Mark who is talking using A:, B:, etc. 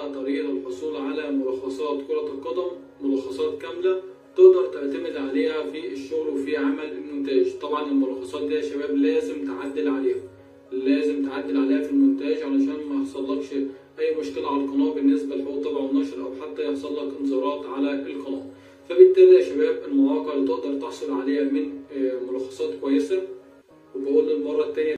A: على طريقة الحصول على ملخصات كرة القدم ملخصات كاملة تقدر تعتمد عليها في الشغل وفي عمل المونتاج طبعا الملخصات دي يا شباب لازم تعدل عليها لازم تعدل عليها في المونتاج علشان ما يحصلكش اي مشكلة على القناة بالنسبة لحقوق طبع والنشر او حتى يحصل لك انذارات على القناة فبالتالي يا شباب المواقع اللي تقدر تحصل عليها من آه، ملخصات كويسة وبقول للمرة التانية